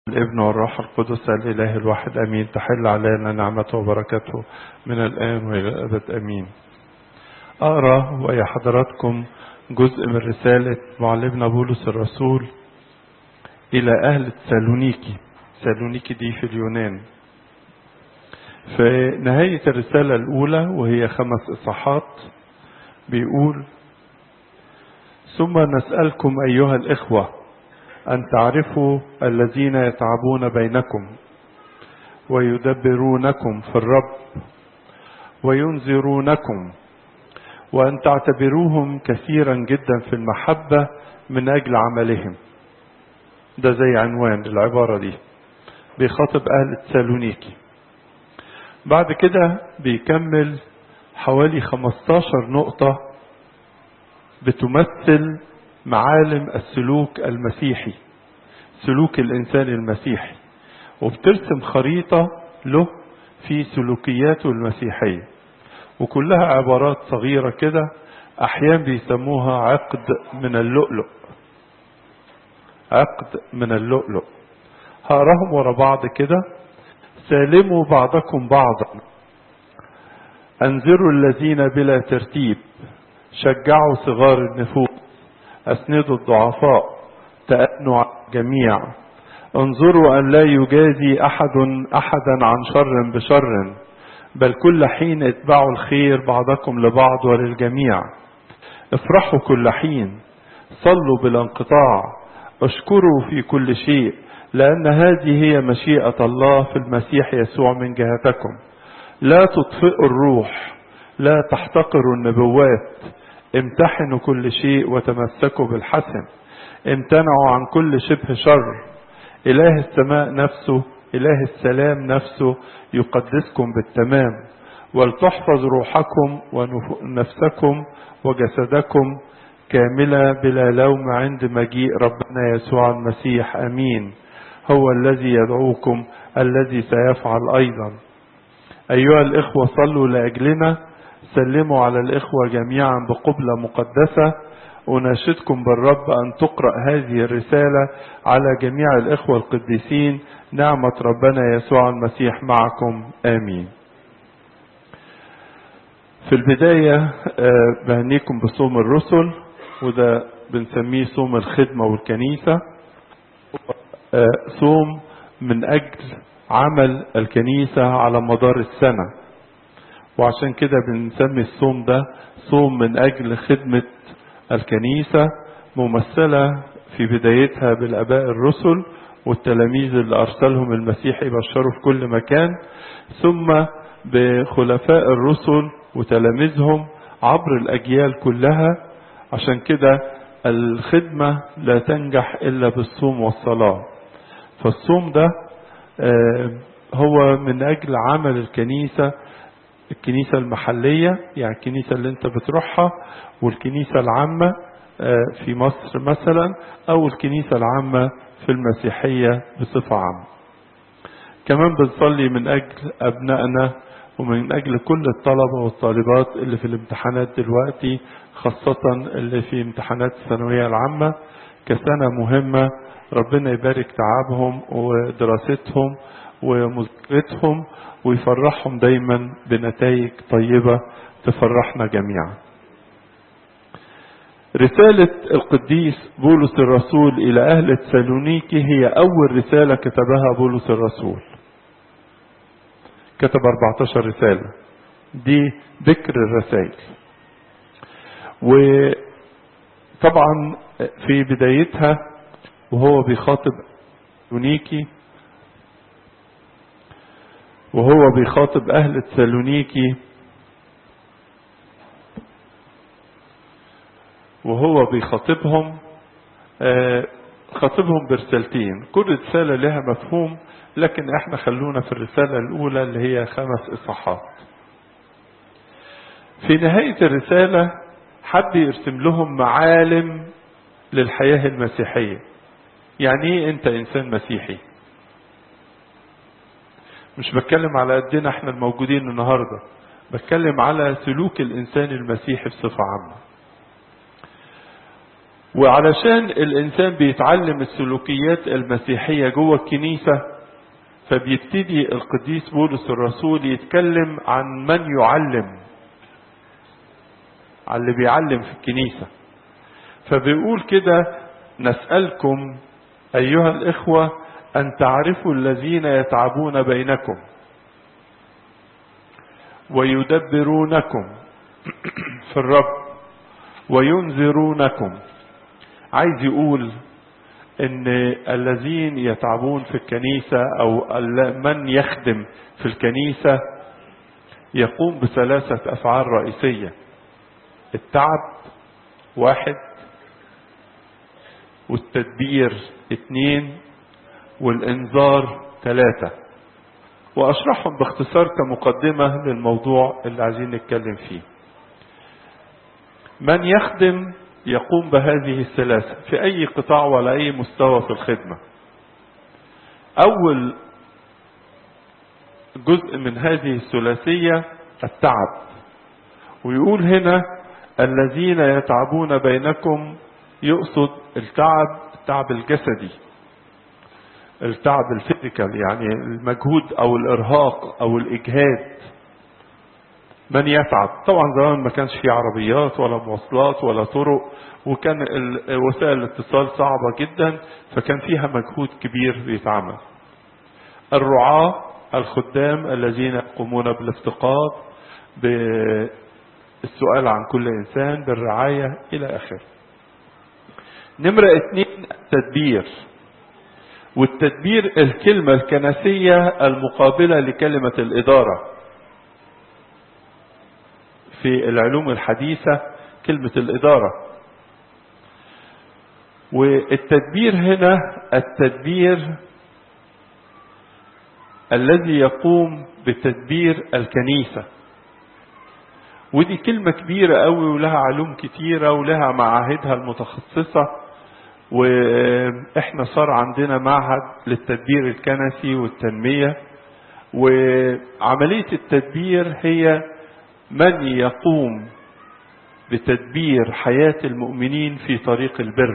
الابن والروح القدس الإله الواحد أمين تحل علينا نعمته وبركته من الآن وإلى الأبد أمين أقرأ ويا حضراتكم جزء من رسالة معلمنا بولس الرسول إلى أهل سالونيكي سالونيكي دي في اليونان في نهاية الرسالة الأولى وهي خمس إصحاحات بيقول ثم نسألكم أيها الإخوة أن تعرفوا الذين يتعبون بينكم ويدبرونكم في الرب وينذرونكم وأن تعتبروهم كثيرا جدا في المحبة من أجل عملهم ده زي عنوان العبارة دي بيخاطب أهل تسالونيكي بعد كده بيكمل حوالي 15 نقطة بتمثل معالم السلوك المسيحي سلوك الإنسان المسيحي وبترسم خريطة له في سلوكياته المسيحية وكلها عبارات صغيرة كده أحيانا بيسموها عقد من اللؤلؤ عقد من اللؤلؤ هقراهم ورا بعض كده سالموا بعضكم بعضا أنذروا الذين بلا ترتيب شجعوا صغار النفوس أسندوا الضعفاء تأنوا على الجميع انظروا أن لا يجازي أحد أحدا عن شر بشر بل كل حين اتبعوا الخير بعضكم لبعض وللجميع افرحوا كل حين صلوا بلا انقطاع اشكروا في كل شيء لأن هذه هي مشيئة الله في المسيح يسوع من جهتكم لا تطفئوا الروح لا تحتقروا النبوات امتحنوا كل شيء وتمسكوا بالحسن امتنعوا عن كل شبه شر إله السماء نفسه إله السلام نفسه يقدسكم بالتمام ولتحفظ روحكم ونفسكم وجسدكم كاملة بلا لوم عند مجيء ربنا يسوع المسيح أمين هو الذي يدعوكم الذي سيفعل أيضا أيها الإخوة صلوا لأجلنا سلموا على الإخوة جميعا بقبلة مقدسة أناشدكم بالرب أن تقرأ هذه الرسالة على جميع الإخوة القديسين نعمة ربنا يسوع المسيح معكم آمين في البداية بهنيكم بصوم الرسل وده بنسميه صوم الخدمة والكنيسة صوم من أجل عمل الكنيسة على مدار السنة وعشان كده بنسمي الصوم ده صوم من أجل خدمة الكنيسة ممثلة في بدايتها بالآباء الرسل والتلاميذ اللي أرسلهم المسيح يبشروا في كل مكان ثم بخلفاء الرسل وتلاميذهم عبر الأجيال كلها عشان كده الخدمة لا تنجح إلا بالصوم والصلاة فالصوم ده هو من أجل عمل الكنيسة الكنيسة المحلية يعني الكنيسة اللي انت بتروحها والكنيسة العامة في مصر مثلا او الكنيسة العامة في المسيحية بصفة عامة كمان بنصلي من اجل ابنائنا ومن اجل كل الطلبة والطالبات اللي في الامتحانات دلوقتي خاصة اللي في امتحانات الثانوية العامة كسنة مهمة ربنا يبارك تعبهم ودراستهم ومذاكرتهم ويفرحهم دايما بنتائج طيبة تفرحنا جميعا رسالة القديس بولس الرسول إلى أهل تسالونيكي هي أول رسالة كتبها بولس الرسول كتب 14 رسالة دي ذكر الرسائل وطبعا في بدايتها وهو بيخاطب تسالونيكي وهو بيخاطب أهل تسالونيكي وهو بيخاطبهم خاطبهم برسالتين كل رسالة لها مفهوم لكن احنا خلونا في الرسالة الأولى اللي هي خمس إصحاحات في نهاية الرسالة حب يرسم لهم معالم للحياة المسيحية يعني ايه انت انسان مسيحي مش بتكلم على قدنا احنا الموجودين النهارده بتكلم على سلوك الانسان المسيحي بصفه عامه وعلشان الإنسان بيتعلم السلوكيات المسيحية جوه الكنيسة فبيبتدي القديس بولس الرسول يتكلم عن من يعلم عن اللي بيعلم في الكنيسة فبيقول كده نسألكم أيها الإخوة أن تعرفوا الذين يتعبون بينكم ويدبرونكم في الرب وينذرونكم عايز يقول ان الذين يتعبون في الكنيسة او من يخدم في الكنيسة يقوم بثلاثة افعال رئيسية التعب واحد والتدبير اثنين والانذار ثلاثة واشرحهم باختصار كمقدمة للموضوع اللي عايزين نتكلم فيه من يخدم يقوم بهذه الثلاثة في أي قطاع ولا أي مستوى في الخدمة أول جزء من هذه الثلاثية التعب ويقول هنا الذين يتعبون بينكم يقصد التعب التعب الجسدي التعب الفيزيكال يعني المجهود او الارهاق او الاجهاد من يتعب طبعا زمان ما كانش في عربيات ولا مواصلات ولا طرق وكان وسائل الاتصال صعبة جدا فكان فيها مجهود كبير بيتعمل الرعاة الخدام الذين يقومون بالافتقاد بالسؤال عن كل إنسان بالرعاية إلى آخره نمرة اثنين التدبير والتدبير الكلمة الكنسية المقابلة لكلمة الإدارة في العلوم الحديثة كلمة الإدارة والتدبير هنا التدبير الذي يقوم بتدبير الكنيسة ودي كلمة كبيرة قوي ولها علوم كتيرة ولها معاهدها المتخصصة واحنا صار عندنا معهد للتدبير الكنسي والتنمية وعملية التدبير هي من يقوم بتدبير حياة المؤمنين في طريق البر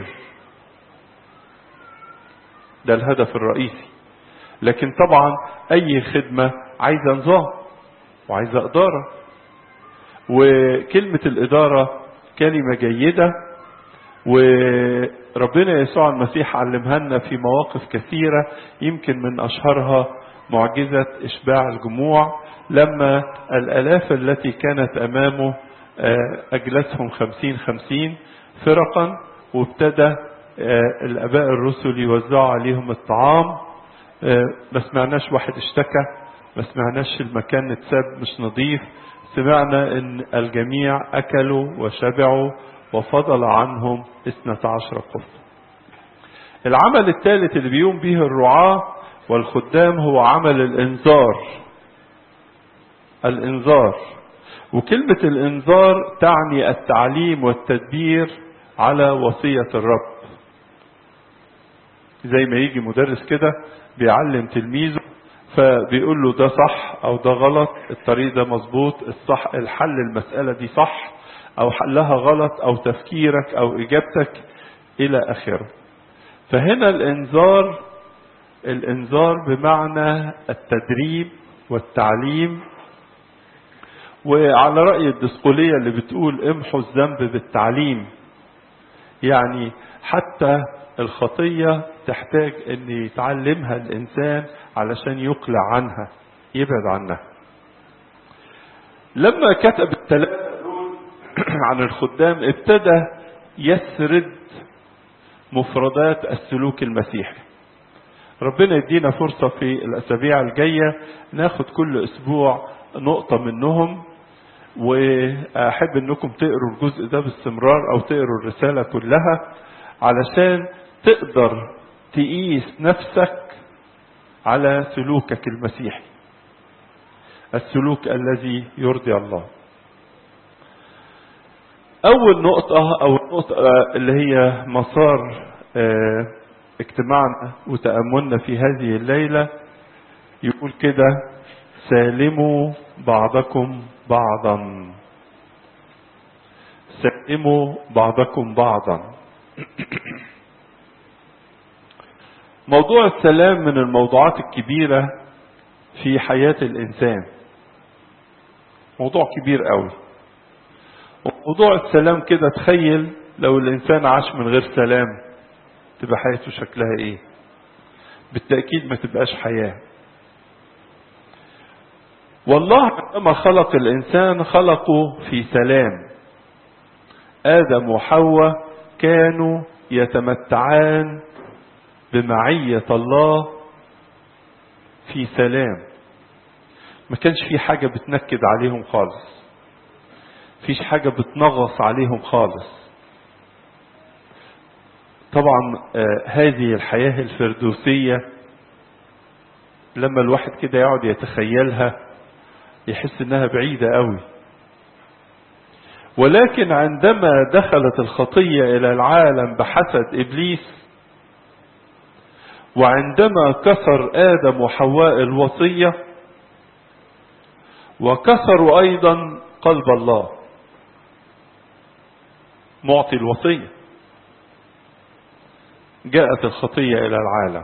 ده الهدف الرئيسي لكن طبعا اي خدمة عايزة نظام وعايزة ادارة وكلمة الادارة كلمة جيدة وربنا يسوع المسيح علمها لنا في مواقف كثيرة يمكن من اشهرها معجزة اشباع الجموع لما الالاف التي كانت امامه اجلسهم خمسين خمسين فرقا وابتدى الاباء الرسل يوزعوا عليهم الطعام ما سمعناش واحد اشتكى ما سمعناش المكان اتساب مش نظيف سمعنا ان الجميع اكلوا وشبعوا وفضل عنهم اثنة عشر قفة العمل الثالث اللي بيقوم به الرعاة والخدام هو عمل الانذار الانذار وكلمة الانذار تعني التعليم والتدبير على وصية الرب زي ما يجي مدرس كده بيعلم تلميذه فبيقول له ده صح او ده غلط الطريق ده مظبوط الصح الحل المسألة دي صح او حلها غلط او تفكيرك او اجابتك الى اخره فهنا الانذار الانذار بمعنى التدريب والتعليم وعلى رأي الدسقولية اللي بتقول امحوا الذنب بالتعليم يعني حتى الخطية تحتاج ان يتعلمها الانسان علشان يقلع عنها يبعد عنها لما كتب الثلاثة دول عن الخدام ابتدى يسرد مفردات السلوك المسيحي ربنا يدينا فرصة في الأسابيع الجاية ناخد كل أسبوع نقطة منهم وأحب أنكم تقروا الجزء ده باستمرار أو تقروا الرسالة كلها علشان تقدر تقيس نفسك على سلوكك المسيحي السلوك الذي يرضي الله أول نقطة أو النقطة اللي هي مسار اجتماعنا وتأملنا في هذه الليلة يقول كده سالموا بعضكم بعضا سالموا بعضكم بعضا موضوع السلام من الموضوعات الكبيرة في حياة الإنسان موضوع كبير قوي وموضوع السلام كده تخيل لو الإنسان عاش من غير سلام تبقى حياته شكلها إيه بالتأكيد ما تبقاش حياة والله عندما خلق الإنسان خلقه في سلام آدم وحواء كانوا يتمتعان بمعية الله في سلام ما كانش في حاجة بتنكد عليهم خالص فيش حاجة بتنغص عليهم خالص طبعا آه هذه الحياة الفردوسية لما الواحد كده يقعد يتخيلها يحس انها بعيدة قوي ولكن عندما دخلت الخطية الى العالم بحسد ابليس وعندما كسر ادم وحواء الوصية وكسروا ايضا قلب الله معطي الوصية جاءت الخطية الى العالم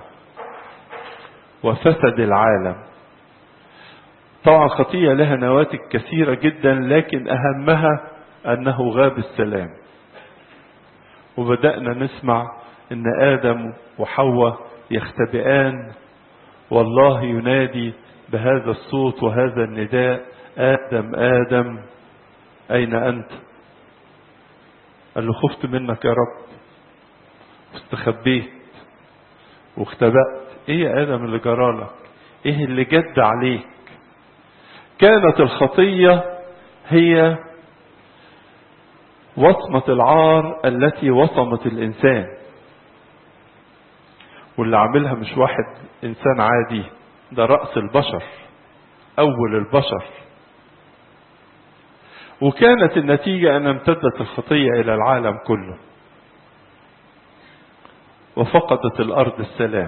وفسد العالم طبعا الخطية لها نواتج كثيرة جدا لكن أهمها أنه غاب السلام وبدأنا نسمع أن آدم وحواء يختبئان والله ينادي بهذا الصوت وهذا النداء آدم آدم أين أنت قال له خفت منك يا رب واستخبيت واختبأت ايه يا آدم اللي جرالك ايه اللي جد عليك كانت الخطية هي وصمة العار التي وصمت الإنسان واللي عاملها مش واحد إنسان عادي ده رأس البشر أول البشر وكانت النتيجة أن امتدت الخطية إلى العالم كله وفقدت الأرض السلام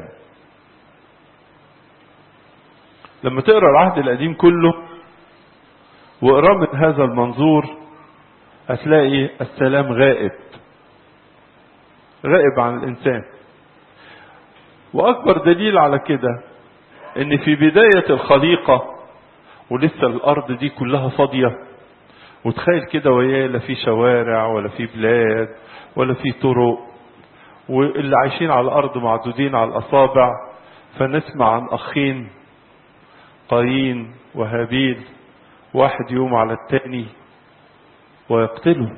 لما تقرأ العهد القديم كله واقراه من هذا المنظور هتلاقي السلام غائب غائب عن الإنسان وأكبر دليل على كده إن في بداية الخليقة ولسه الأرض دي كلها فاضية وتخيل كده وياه لا في شوارع ولا في بلاد ولا في طرق واللي عايشين على الأرض معدودين على الأصابع فنسمع عن أخين قايين وهابيل واحد يوم على التاني ويقتله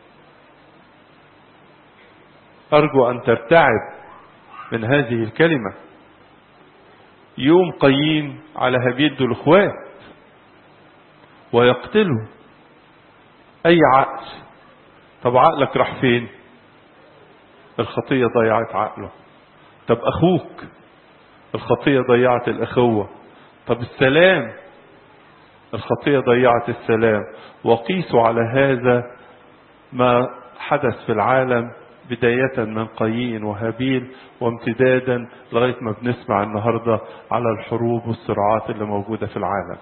أرجو أن ترتعب من هذه الكلمة يوم قايين على هابيل دول اخوات ويقتله أي عقل طب عقلك راح فين الخطية ضيعت عقله طب أخوك الخطية ضيعت الأخوة طب السلام الخطية ضيعت السلام وقيسوا على هذا ما حدث في العالم بداية من قايين وهابيل وامتدادا لغاية ما بنسمع النهاردة على الحروب والصراعات اللي موجودة في العالم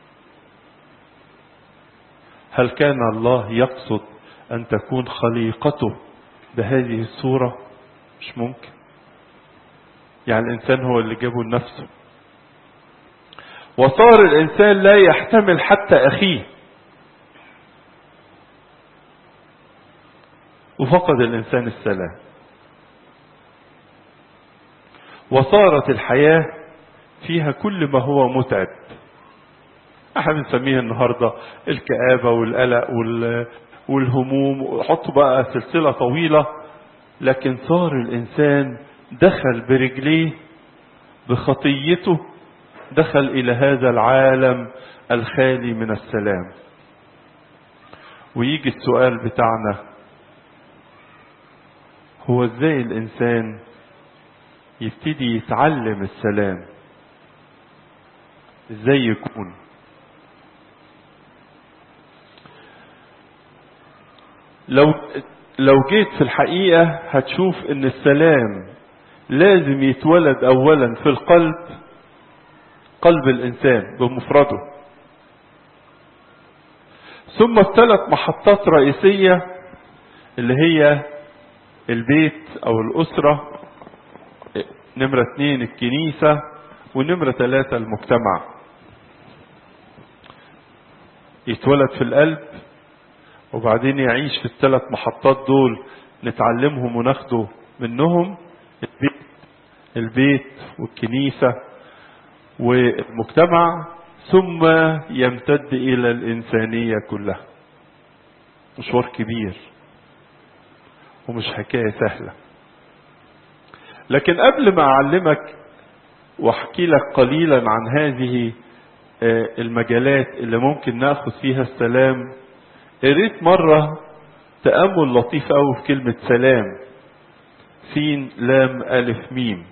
هل كان الله يقصد أن تكون خليقته بهذه الصورة مش ممكن يعني الإنسان هو اللي جابه لنفسه وصار الإنسان لا يحتمل حتى أخيه وفقد الإنسان السلام وصارت الحياة فيها كل ما هو متعب احنا بنسميها النهاردة الكآبة والقلق وال... والهموم وحطوا بقى سلسلة طويلة لكن صار الإنسان دخل برجليه بخطيته دخل إلى هذا العالم الخالي من السلام ويجي السؤال بتاعنا هو ازاي الإنسان يبتدي يتعلم السلام ازاي يكون لو لو جيت في الحقيقة هتشوف ان السلام لازم يتولد اولا في القلب قلب الانسان بمفرده ثم الثلاث محطات رئيسية اللي هي البيت او الاسرة نمرة اتنين الكنيسة ونمرة ثلاثة المجتمع يتولد في القلب وبعدين يعيش في الثلاث محطات دول نتعلمهم وناخده منهم البيت البيت والكنيسة والمجتمع ثم يمتد إلى الإنسانية كلها مشوار كبير ومش حكاية سهلة لكن قبل ما أعلمك واحكي لك قليلا عن هذه المجالات اللي ممكن ناخذ فيها السلام قريت مرة تأمل لطيف أوي في كلمة سلام سين لام ألف ميم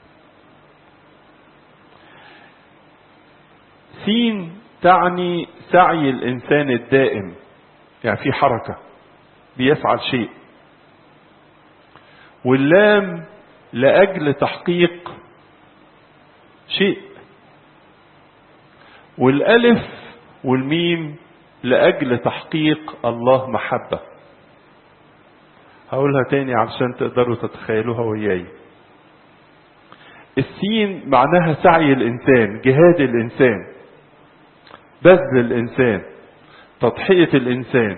سين تعني سعي الإنسان الدائم يعني في حركة بيسعى لشيء واللام لأجل تحقيق شيء والألف والميم لأجل تحقيق الله محبة هقولها تاني علشان تقدروا تتخيلوها وياي السين معناها سعي الإنسان جهاد الإنسان بذل الإنسان تضحية الإنسان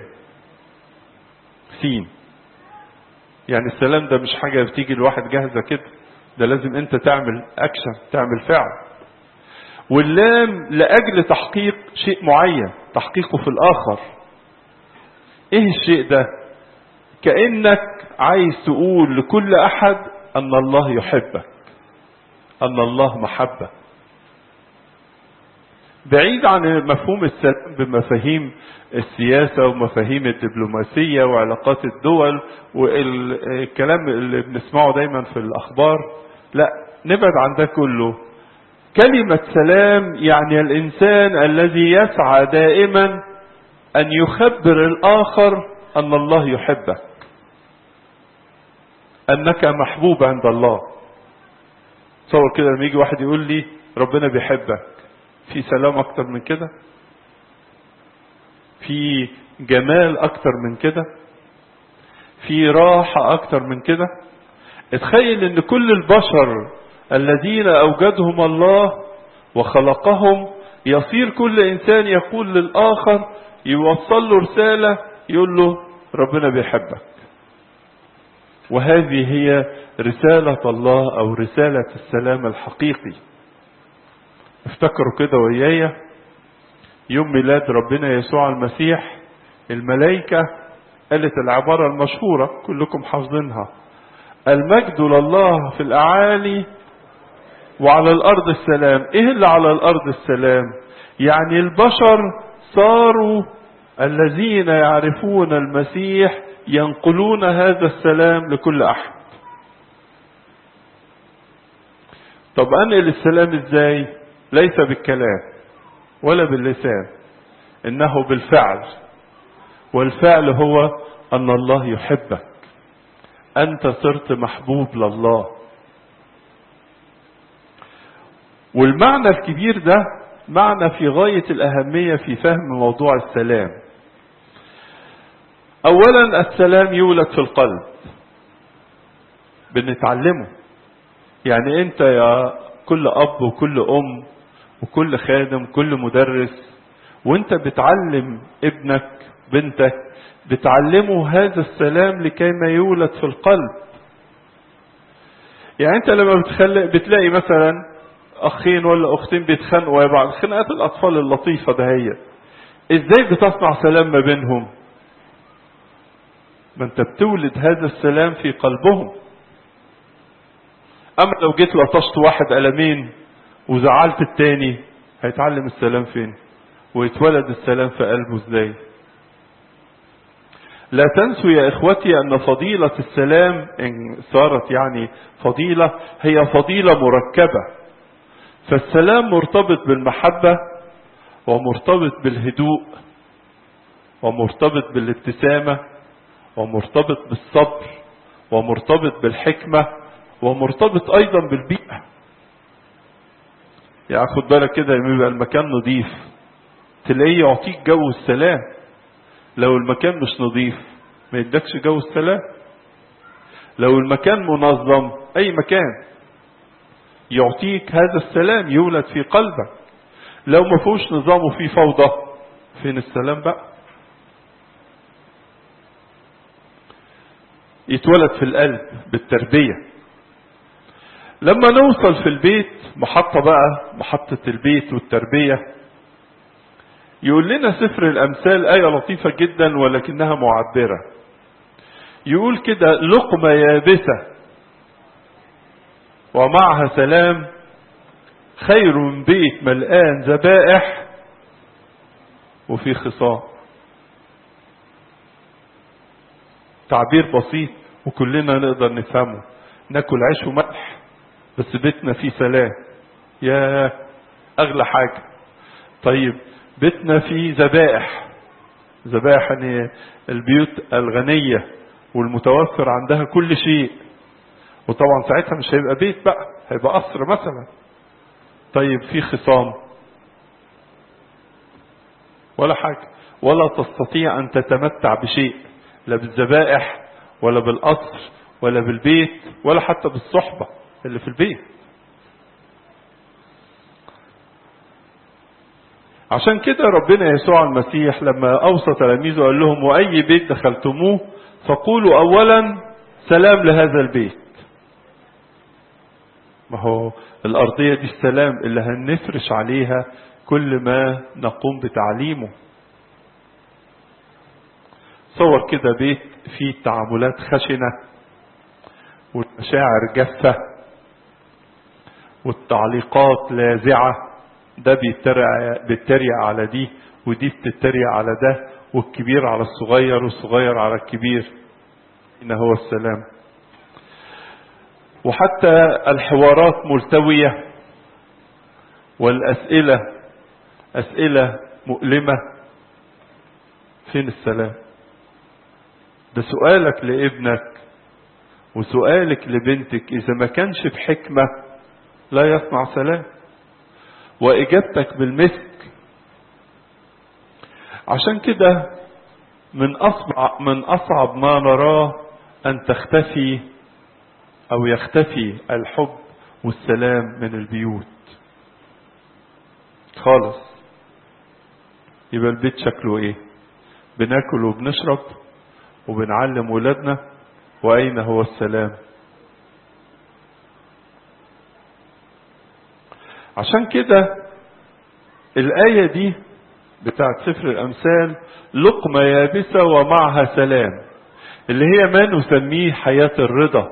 سين يعني السلام ده مش حاجة بتيجي الواحد جاهزة كده ده لازم انت تعمل اكشن تعمل فعل واللام لأجل تحقيق شيء معين تحقيقه في الآخر ايه الشيء ده كأنك عايز تقول لكل أحد أن الله يحبك أن الله محبة بعيد عن مفهوم السلام بمفاهيم السياسة ومفاهيم الدبلوماسية وعلاقات الدول والكلام اللي بنسمعه دايما في الأخبار لا نبعد عن ده كله كلمة سلام يعني الإنسان الذي يسعى دائما أن يخبر الآخر أن الله يحبك أنك محبوب عند الله تصور كده لما يجي واحد يقول لي ربنا بيحبك في سلام أكتر من كده في جمال أكتر من كده في راحة أكتر من كده اتخيل ان كل البشر الذين اوجدهم الله وخلقهم يصير كل انسان يقول للاخر يوصل له رسالة يقول له ربنا بيحبك وهذه هي رسالة الله او رسالة السلام الحقيقي افتكروا كده ويايا يوم ميلاد ربنا يسوع المسيح الملائكة قالت العبارة المشهورة كلكم حافظينها المجد لله في الأعالي وعلى الأرض السلام إيه اللي على الأرض السلام يعني البشر صاروا الذين يعرفون المسيح ينقلون هذا السلام لكل أحد طب أنقل السلام إزاي ليس بالكلام ولا باللسان إنه بالفعل والفعل هو أن الله يحبك أنت صرت محبوب لله والمعنى الكبير ده معنى في غاية الأهمية في فهم موضوع السلام أولا السلام يولد في القلب بنتعلمه يعني أنت يا كل أب وكل أم وكل خادم كل مدرس وانت بتعلم ابنك بنتك بتعلمه هذا السلام لكي ما يولد في القلب يعني انت لما بتخلق بتلاقي مثلا اخين ولا اختين بيتخانقوا يا بعض خناقات الاطفال اللطيفه ده هي ازاي بتصنع سلام ما بينهم ما انت بتولد هذا السلام في قلبهم اما لو جيت لطشت واحد قلمين وزعلت التاني هيتعلم السلام فين ويتولد السلام في قلبه ازاي لا تنسوا يا اخوتي ان فضيلة السلام ان صارت يعني فضيلة هي فضيلة مركبة فالسلام مرتبط بالمحبة ومرتبط بالهدوء ومرتبط بالابتسامة ومرتبط بالصبر ومرتبط بالحكمة ومرتبط ايضا بالبيئة يعني خد بالك كده لما يبقى المكان نظيف تلاقيه يعطيك جو السلام لو المكان مش نظيف ما يدكش جو السلام لو المكان منظم اي مكان يعطيك هذا السلام يولد في قلبك لو ما فيهوش نظام وفيه فوضى فين السلام بقى يتولد في القلب بالتربية لما نوصل في البيت محطة بقى محطة البيت والتربية يقول لنا سفر الأمثال آية لطيفة جدا ولكنها معبرة يقول كده لقمة يابسة ومعها سلام خير من بيت ملآن ذبائح وفي خصام تعبير بسيط وكلنا نقدر نفهمه ناكل عيش وملح بس بيتنا فيه سلام يا اغلى حاجة طيب بيتنا فيه ذبائح ذبائح يعني البيوت الغنية والمتوفر عندها كل شيء وطبعا ساعتها مش هيبقى بيت بقى هيبقى قصر مثلا طيب في خصام ولا حاجة ولا تستطيع أن تتمتع بشيء لا بالذبائح ولا بالقصر ولا بالبيت ولا حتى بالصحبة اللي في البيت عشان كده ربنا يسوع المسيح لما أوصى تلاميذه قال لهم وأي بيت دخلتموه فقولوا أولا سلام لهذا البيت ما هو الأرضية دي السلام اللي هنفرش عليها كل ما نقوم بتعليمه صور كده بيت فيه تعاملات خشنة والمشاعر جافة والتعليقات لاذعة ده بيتريق, بيتريق على دي ودي بتتريق على ده والكبير على الصغير والصغير على الكبير إن هو السلام وحتى الحوارات ملتوية والأسئلة أسئلة مؤلمة فين السلام ده سؤالك لابنك وسؤالك لبنتك إذا ما كانش بحكمة لا يصنع سلام وإجابتك بالمسك عشان كده من أصعب, من أصعب ما نراه أن تختفي أو يختفي الحب والسلام من البيوت خالص يبقى البيت شكله ايه بناكل وبنشرب وبنعلم ولادنا واين هو السلام عشان كده الآية دي بتاعت سفر الأمثال لقمة يابسة ومعها سلام اللي هي ما نسميه حياة الرضا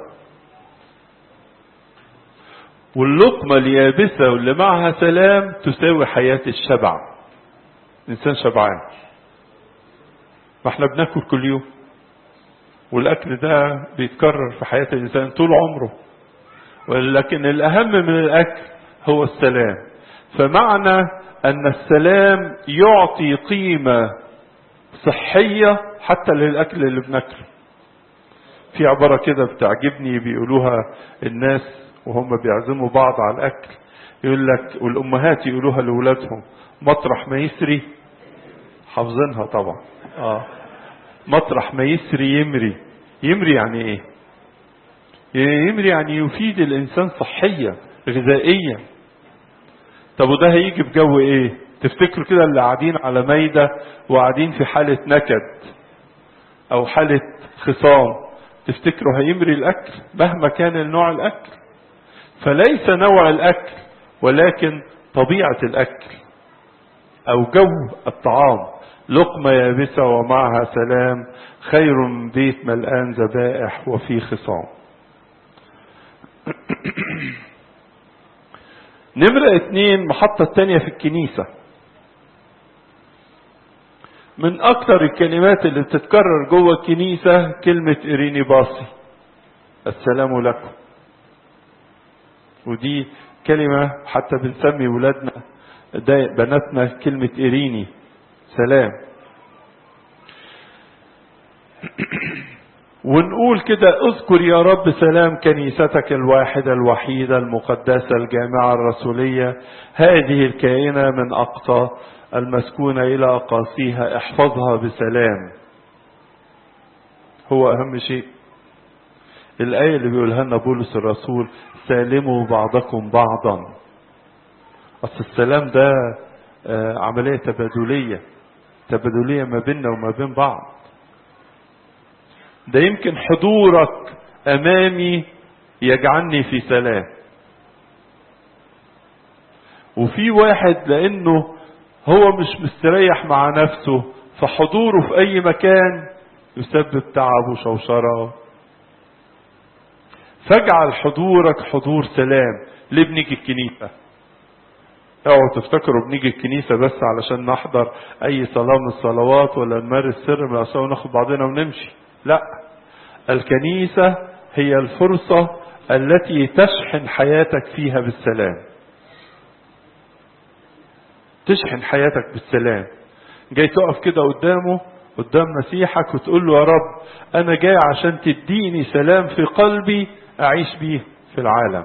واللقمة اليابسة واللي معها سلام تساوي حياة الشبع إنسان شبعان ما احنا بناكل كل يوم والأكل ده بيتكرر في حياة الإنسان طول عمره ولكن الأهم من الأكل هو السلام فمعنى أن السلام يعطي قيمة صحية حتى للأكل اللي بناكله في عبارة كده بتعجبني بيقولوها الناس وهم بيعزموا بعض على الأكل يقول لك والأمهات يقولوها لأولادهم مطرح ما يسري حافظينها طبعا آه مطرح ما يسري يمري يمري يعني ايه يمري يعني يفيد الإنسان صحية غذائيا طب وده هيجي بجو ايه تفتكروا كده اللي قاعدين على ميدة وقاعدين في حالة نكد او حالة خصام تفتكروا هيمري الاكل مهما كان النوع الاكل فليس نوع الاكل ولكن طبيعة الاكل او جو الطعام لقمة يابسة ومعها سلام خير من بيت ملآن ذبائح وفيه خصام نمرة اتنين محطة تانية في الكنيسة من أكثر الكلمات اللي بتتكرر جوه الكنيسة كلمة إريني باصي السلام لكم ودي كلمة حتى بنسمي ولادنا بناتنا كلمة إريني سلام ونقول كده اذكر يا رب سلام كنيستك الواحدة الوحيدة المقدسة الجامعة الرسولية هذه الكائنة من أقصى المسكونة إلى أقاصيها احفظها بسلام هو أهم شيء الآية اللي بيقولها لنا بولس الرسول سالموا بعضكم بعضا أصل السلام ده عملية تبادلية تبادلية ما بيننا وما بين بعض ده يمكن حضورك أمامي يجعلني في سلام وفي واحد لأنه هو مش مستريح مع نفسه فحضوره في أي مكان يسبب تعب وشوشرة فاجعل حضورك حضور سلام ليه بنيجي الكنيسة اوعوا تفتكروا بنيجي الكنيسة بس علشان نحضر اي صلاة من الصلوات ولا نمارس سر من الصلاة وناخد بعضنا ونمشي لا الكنيسة هي الفرصة التي تشحن حياتك فيها بالسلام تشحن حياتك بالسلام جاي تقف كده قدامه قدام مسيحك وتقول له يا رب انا جاي عشان تديني سلام في قلبي اعيش بيه في العالم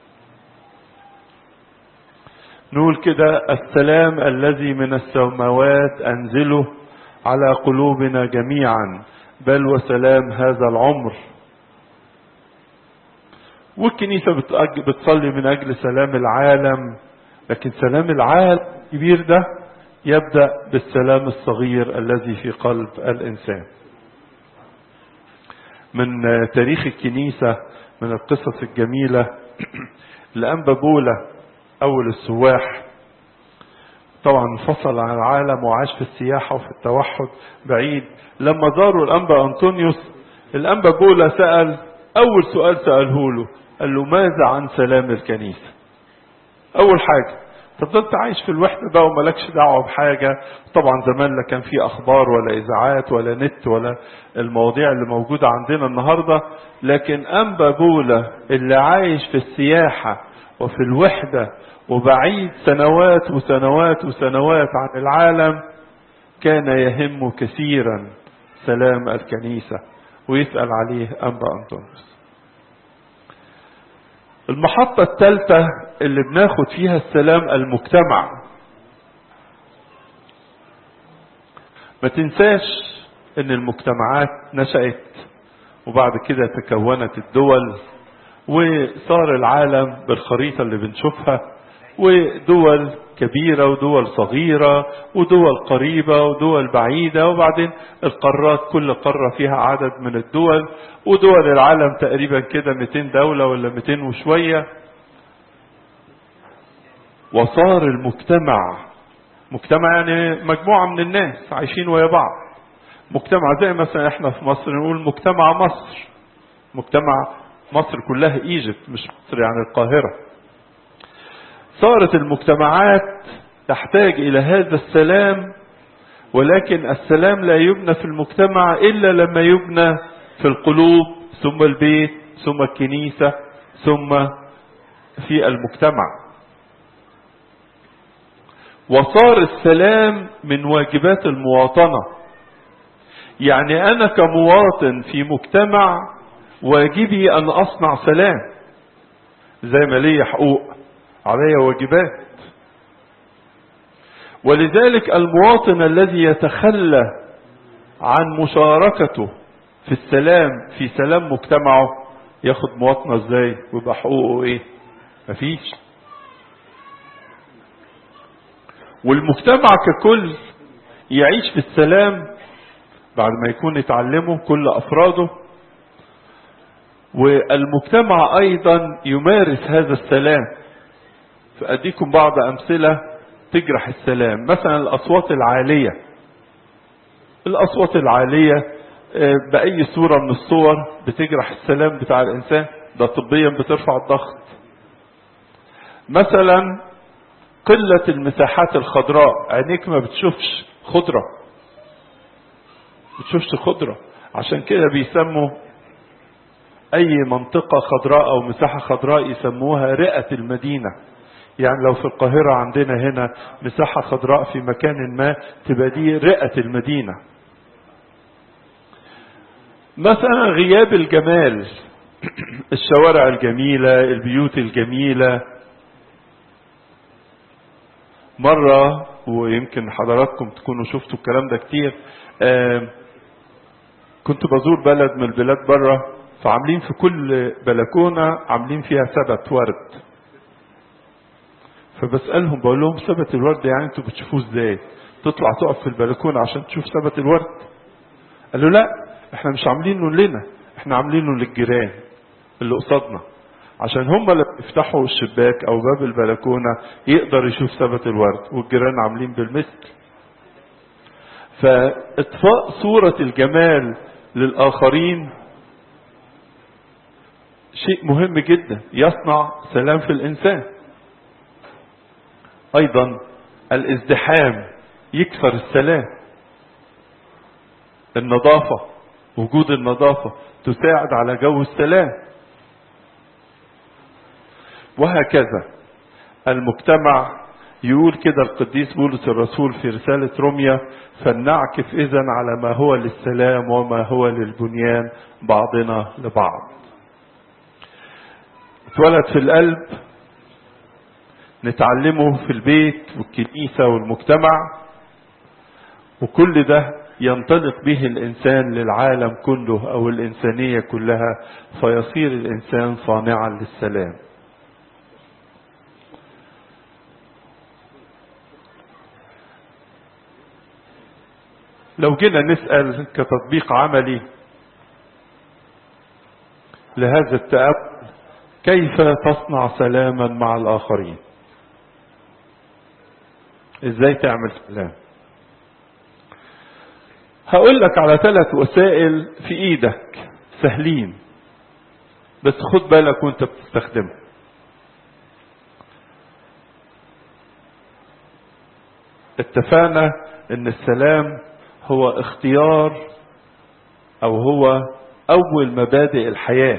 نقول كده السلام الذي من السماوات انزله على قلوبنا جميعا بل وسلام هذا العمر والكنيسة بتصلي من أجل سلام العالم لكن سلام العالم الكبير ده يبدأ بالسلام الصغير الذي في قلب الإنسان من تاريخ الكنيسة من القصص الجميلة الأنبا بولا أول السواح طبعا انفصل عن العالم وعاش في السياحة وفي التوحد بعيد لما زاروا الأنبا أنطونيوس الأنبا بولا سأل أول سؤال سأله له قال له ماذا عن سلام الكنيسة أول حاجة فضلت عايش في الوحدة بقى وملكش دعوة بحاجة طبعا زمان لا كان في أخبار ولا إذاعات ولا نت ولا المواضيع اللي موجودة عندنا النهاردة لكن أنبا بولا اللي عايش في السياحة وفي الوحدة وبعيد سنوات وسنوات وسنوات عن العالم كان يهم كثيرا سلام الكنيسة ويسأل عليه أنبا أنطونيوس المحطة الثالثة اللي بناخد فيها السلام المجتمع ما تنساش ان المجتمعات نشأت وبعد كده تكونت الدول وصار العالم بالخريطة اللي بنشوفها ودول كبيرة ودول صغيرة ودول قريبة ودول بعيدة وبعدين القارات كل قارة فيها عدد من الدول ودول العالم تقريبا كده 200 دولة ولا 200 وشوية وصار المجتمع مجتمع يعني مجموعة من الناس عايشين ويا بعض مجتمع زي مثلا احنا في مصر نقول مجتمع مصر مجتمع مصر كلها ايجيبت مش مصر يعني القاهرة صارت المجتمعات تحتاج الى هذا السلام ولكن السلام لا يبنى في المجتمع الا لما يبنى في القلوب ثم البيت ثم الكنيسة ثم في المجتمع وصار السلام من واجبات المواطنة يعني انا كمواطن في مجتمع واجبي ان اصنع سلام زي ما لي حقوق علي واجبات ولذلك المواطن الذي يتخلى عن مشاركته في السلام في سلام مجتمعه ياخد مواطنة ازاي ويبقى حقوقه ايه مفيش والمجتمع ككل يعيش في السلام بعد ما يكون يتعلمه كل افراده والمجتمع ايضا يمارس هذا السلام فاديكم بعض امثله تجرح السلام مثلا الاصوات العاليه الاصوات العاليه باي صوره من الصور بتجرح السلام بتاع الانسان ده طبيا بترفع الضغط مثلا قله المساحات الخضراء عينيك ما بتشوفش خضره بتشوفش خضره عشان كده بيسموا اي منطقة خضراء او مساحة خضراء يسموها رئة المدينة يعني لو في القاهرة عندنا هنا مساحة خضراء في مكان ما تبقى دي رئة المدينة مثلا غياب الجمال الشوارع الجميلة البيوت الجميلة مرة ويمكن حضراتكم تكونوا شفتوا الكلام ده كتير كنت بزور بلد من البلاد بره فعاملين في كل بلكونة عاملين فيها سبت ورد فبسألهم بقول لهم سبت الورد يعني انتوا بتشوفوه ازاي تطلع تقف في البلكونة عشان تشوف سبت الورد قالوا لا احنا مش عاملينه لنا احنا عاملينه للجيران اللي قصادنا عشان هم لما يفتحوا الشباك او باب البلكونة يقدر يشوف سبت الورد والجيران عاملين بالمثل فاطفاء صورة الجمال للآخرين شيء مهم جدا يصنع سلام في الإنسان أيضا الازدحام يكسر السلام النظافة وجود النظافة تساعد على جو السلام وهكذا المجتمع يقول كده القديس بولس الرسول في رسالة روميا فلنعكف إذا على ما هو للسلام وما هو للبنيان بعضنا لبعض اتولد في القلب نتعلمه في البيت والكنيسة والمجتمع وكل ده ينطلق به الإنسان للعالم كله أو الإنسانية كلها فيصير الإنسان صانعا للسلام لو جينا نسأل كتطبيق عملي لهذا التأمل كيف تصنع سلاما مع الآخرين ازاي تعمل سلام هقول لك على ثلاث وسائل في ايدك سهلين بس خد بالك وانت بتستخدمهم اتفقنا ان السلام هو اختيار او هو اول مبادئ الحياه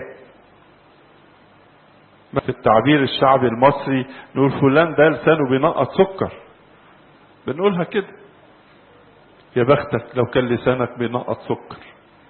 في التعبير الشعبي المصري نقول فلان ده لسانه بينقط سكر بنقولها كده يا بختك لو كان لسانك بينقط سكر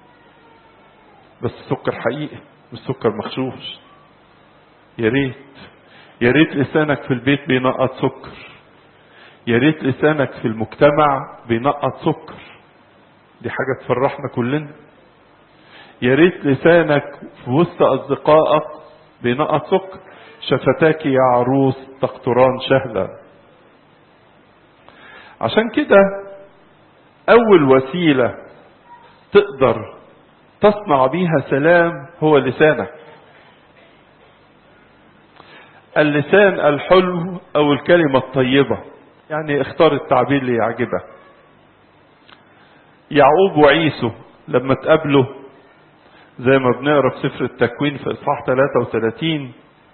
بس سكر حقيقي مش سكر مغشوش يا ريت يا ريت لسانك في البيت بينقط سكر يا ريت لسانك في المجتمع بينقط سكر دي حاجة تفرحنا كلنا يا ريت لسانك في وسط أصدقائك بينقط سكر شفتاك يا عروس تقطران شهلا عشان كده أول وسيلة تقدر تصنع بيها سلام هو لسانك اللسان الحلو أو الكلمة الطيبة يعني اختار التعبير اللي يعجبك يعقوب وعيسو لما تقابلوا زي ما بنقرا في سفر التكوين في اصحاح 33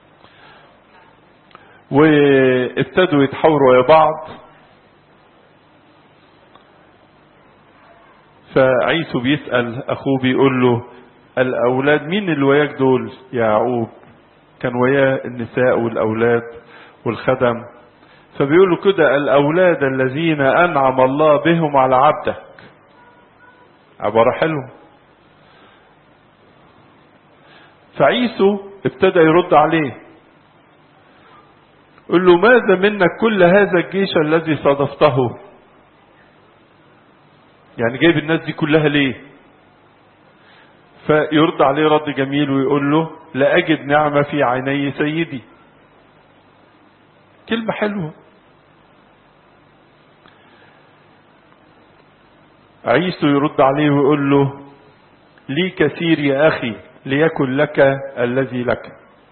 وابتدوا يتحاوروا يا بعض فعيسو بيسأل أخوه بيقول له الأولاد مين اللي وياك دول يا يعقوب كان وياه النساء والأولاد والخدم فبيقول له كده الأولاد الذين أنعم الله بهم على عبدك عبارة حلوة فعيسو ابتدى يرد عليه قل له ماذا منك كل هذا الجيش الذي صادفته يعني جايب الناس دي كلها ليه فيرد عليه رد جميل ويقول له لا أجد نعمة في عيني سيدي كلمة حلوة عيسو يرد عليه ويقول له لي كثير يا أخي ليكن لك الذي لك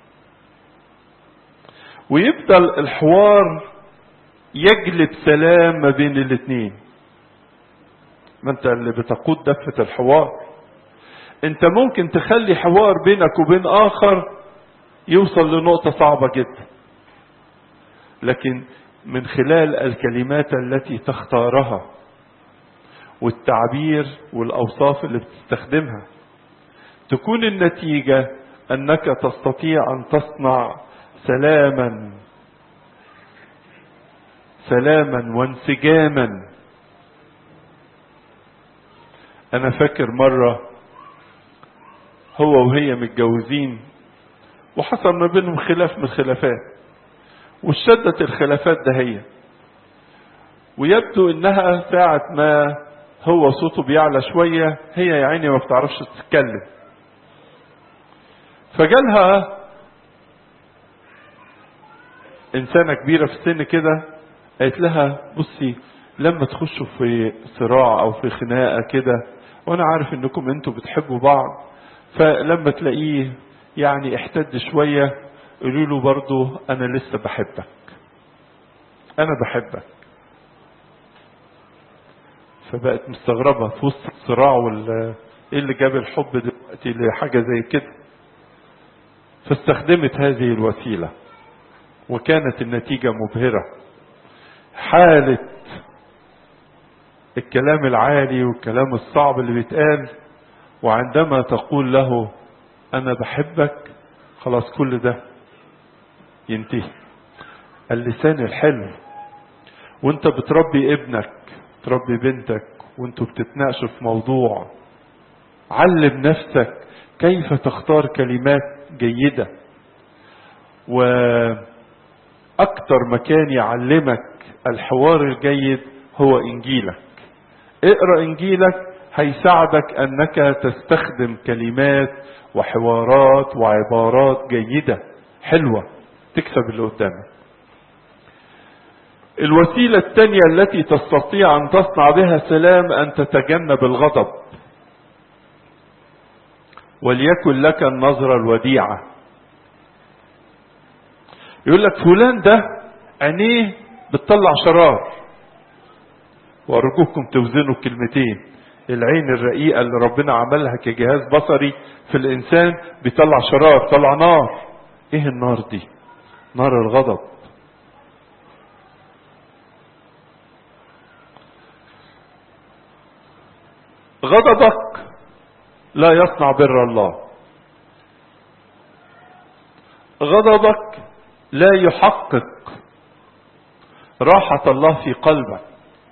ويفضل الحوار يجلب سلام ما بين الاثنين ما انت اللي بتقود دفة الحوار انت ممكن تخلي حوار بينك وبين اخر يوصل لنقطة صعبة جدا لكن من خلال الكلمات التي تختارها والتعبير والاوصاف اللي بتستخدمها تكون النتيجة انك تستطيع ان تصنع سلاما سلاما وانسجاما انا فاكر مرة هو وهي متجوزين وحصل ما بينهم خلاف من الخلافات واشتدت الخلافات ده هي ويبدو انها ساعة ما هو صوته بيعلى شوية هي يا عيني ما بتعرفش تتكلم فجالها انسانة كبيرة في السن كده قالت لها بصي لما تخشوا في صراع او في خناقة كده وانا عارف انكم انتوا بتحبوا بعض فلما تلاقيه يعني احتد شوية قولوا له برضه انا لسه بحبك انا بحبك فبقت مستغربة في وسط الصراع وال ايه اللي جاب الحب دلوقتي لحاجة زي كده فاستخدمت هذه الوسيلة وكانت النتيجة مبهرة حالة الكلام العالي والكلام الصعب اللي بيتقال وعندما تقول له انا بحبك خلاص كل ده ينتهي اللسان الحلو وانت بتربي ابنك تربي بنتك وانتوا بتتناقشوا في موضوع علم نفسك كيف تختار كلمات جيدة وأكتر مكان يعلمك الحوار الجيد هو إنجيلك اقرأ إنجيلك هيساعدك أنك تستخدم كلمات وحوارات وعبارات جيدة حلوة تكسب اللي قدامك الوسيلة الثانية التي تستطيع أن تصنع بها سلام أن تتجنب الغضب وليكن لك النظرة الوديعة يقول لك فلان ده عينيه بتطلع شرار وأرجوكم توزنوا كلمتين العين الرقيقة اللي ربنا عملها كجهاز بصري في الإنسان بيطلع شرار بيطلع نار إيه النار دي نار الغضب غضبك لا يصنع بر الله غضبك لا يحقق راحة الله في قلبك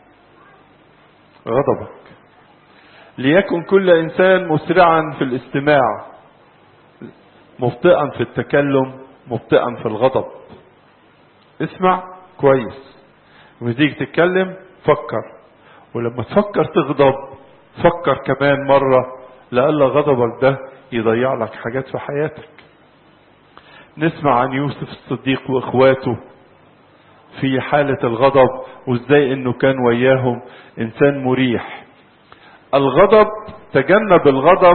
غضبك ليكن كل انسان مسرعا في الاستماع مبطئا في التكلم مبطئا في الغضب اسمع كويس لما تيجي تتكلم فكر ولما تفكر تغضب فكر كمان مرة لألا غضبك ده يضيع لك حاجات في حياتك نسمع عن يوسف الصديق واخواته في حالة الغضب وازاي انه كان وياهم انسان مريح الغضب تجنب الغضب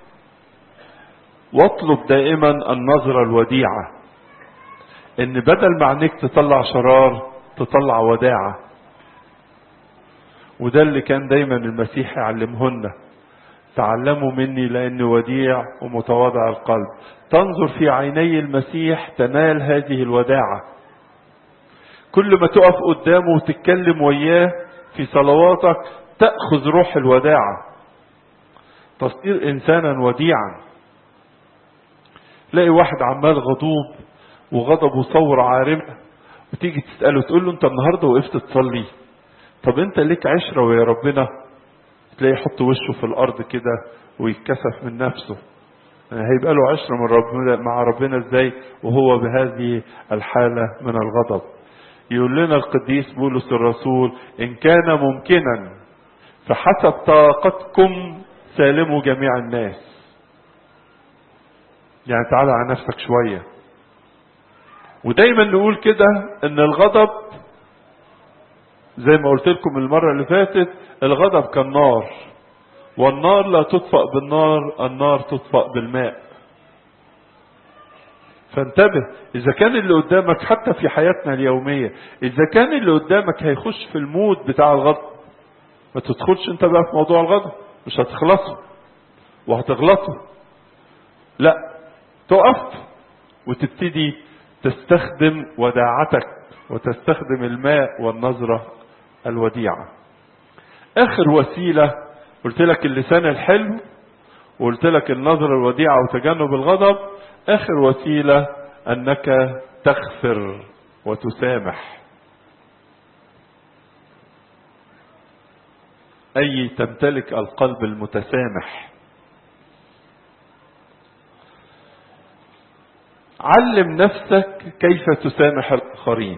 واطلب دائما النظرة الوديعة ان بدل ما عينيك تطلع شرار تطلع وداعة وده اللي كان دايما المسيح يعلمهن تعلموا مني لاني وديع ومتواضع القلب تنظر في عيني المسيح تنال هذه الوداعة كل ما تقف قدامه وتتكلم وياه في صلواتك تأخذ روح الوداعة تصير إنسانا وديعا تلاقي واحد عمال غضوب وغضبه ثورة عارمة وتيجي تسأله تقول له أنت النهاردة وقفت تصلي طب أنت ليك عشرة ويا ربنا تلاقيه يحط وشه في الأرض كده ويتكسف من نفسه هيبقى له عشرة من ربنا مع ربنا ازاي وهو بهذه الحالة من الغضب يقول لنا القديس بولس الرسول إن كان ممكنا فحسب طاقتكم سالموا جميع الناس يعني تعالى على نفسك شوية ودايما نقول كده ان الغضب زي ما قلت لكم المرة اللي فاتت الغضب كالنار والنار لا تطفأ بالنار النار تطفأ بالماء فانتبه اذا كان اللي قدامك حتى في حياتنا اليومية اذا كان اللي قدامك هيخش في المود بتاع الغضب ما تدخلش انت بقى في موضوع الغضب مش هتخلصه وهتغلطه لا تقف وتبتدي تستخدم وداعتك وتستخدم الماء والنظرة الوديعة اخر وسيلة قلت لك اللسان الحلو وقلت لك النظرة الوديعة وتجنب الغضب اخر وسيلة انك تغفر وتسامح اي تمتلك القلب المتسامح علم نفسك كيف تسامح الاخرين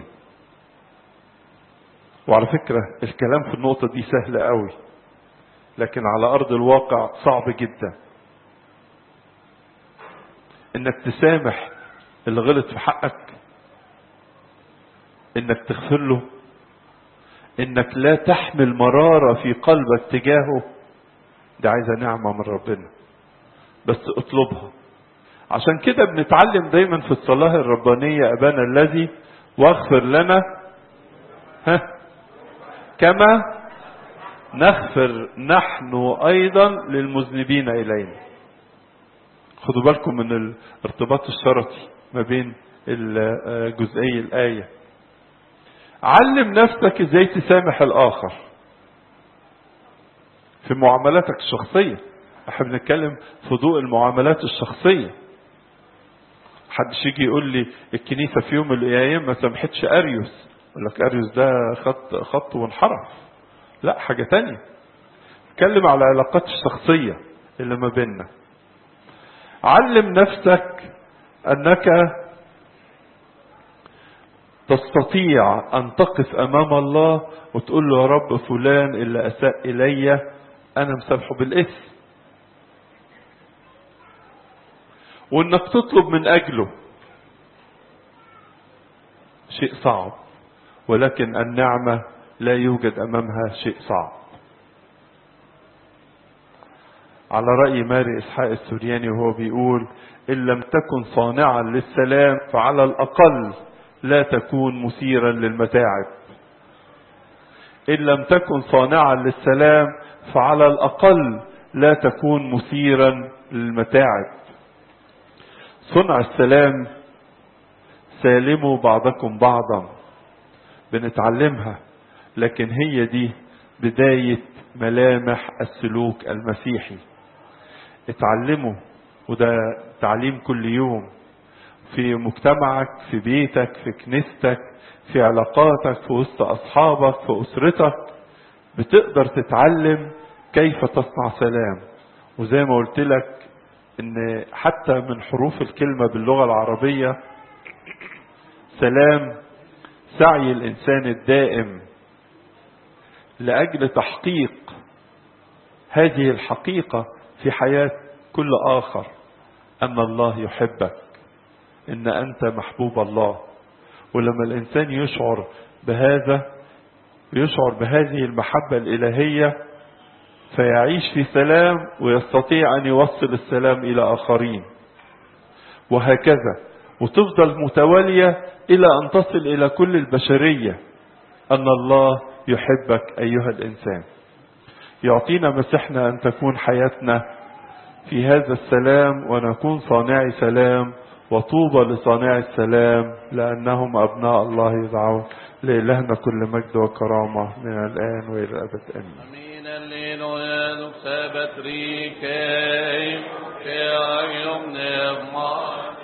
وعلى فكرة الكلام في النقطة دي سهل قوي لكن على ارض الواقع صعب جدا انك تسامح اللي غلط في حقك انك تغفر له انك لا تحمل مرارة في قلبك تجاهه دي عايزة نعمة من ربنا بس اطلبها عشان كده بنتعلم دايما في الصلاة الربانية أبانا الذي واغفر لنا ها كما نغفر نحن أيضا للمذنبين إلينا خدوا بالكم من الارتباط الشرطي ما بين جزئي الآية علم نفسك ازاي تسامح الآخر في معاملاتك الشخصية احنا بنتكلم في ضوء المعاملات الشخصية حدش يجي يقول لي الكنيسة في يوم من الأيام ما سامحتش أريوس يقول لك أريوس ده خط خط وانحرف لا حاجة تانية اتكلم على العلاقات الشخصية اللي ما بيننا علم نفسك أنك تستطيع أن تقف أمام الله وتقول له يا رب فلان اللي أساء إلي أنا مسامحه بالاسم وانك تطلب من اجله شيء صعب ولكن النعمة لا يوجد امامها شيء صعب على رأي ماري اسحاق السورياني وهو بيقول ان لم تكن صانعا للسلام فعلى الاقل لا تكون مثيرا للمتاعب ان لم تكن صانعا للسلام فعلى الاقل لا تكون مثيرا للمتاعب صنع السلام سالموا بعضكم بعضا بنتعلمها لكن هي دي بداية ملامح السلوك المسيحي اتعلموا وده تعليم كل يوم في مجتمعك في بيتك في كنيستك في علاقاتك في وسط أصحابك في أسرتك بتقدر تتعلم كيف تصنع سلام وزي ما قلت لك ان حتى من حروف الكلمة باللغة العربية سلام سعي الانسان الدائم لاجل تحقيق هذه الحقيقة في حياة كل اخر ان الله يحبك ان انت محبوب الله ولما الانسان يشعر بهذا يشعر بهذه المحبة الالهية فيعيش في سلام ويستطيع أن يوصل السلام إلى آخرين وهكذا وتفضل متوالية إلى أن تصل إلى كل البشرية أن الله يحبك أيها الإنسان يعطينا مسيحنا أن تكون حياتنا في هذا السلام ونكون صانعي سلام وطوبى لصانع السلام لأنهم أبناء الله يدعون لإلهنا كل مجد وكرامة من الآن وإلى الأبد آمين Alleluia, du sabbat rike, kärgom nevma,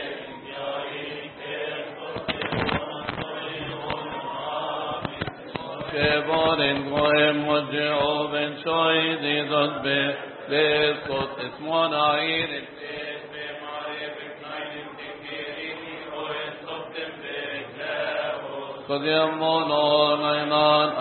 Kevaren goem od Jehoven shoydi dot be leskot es monair et be mare be kleinen tekeri o es op dem be Kod yamon on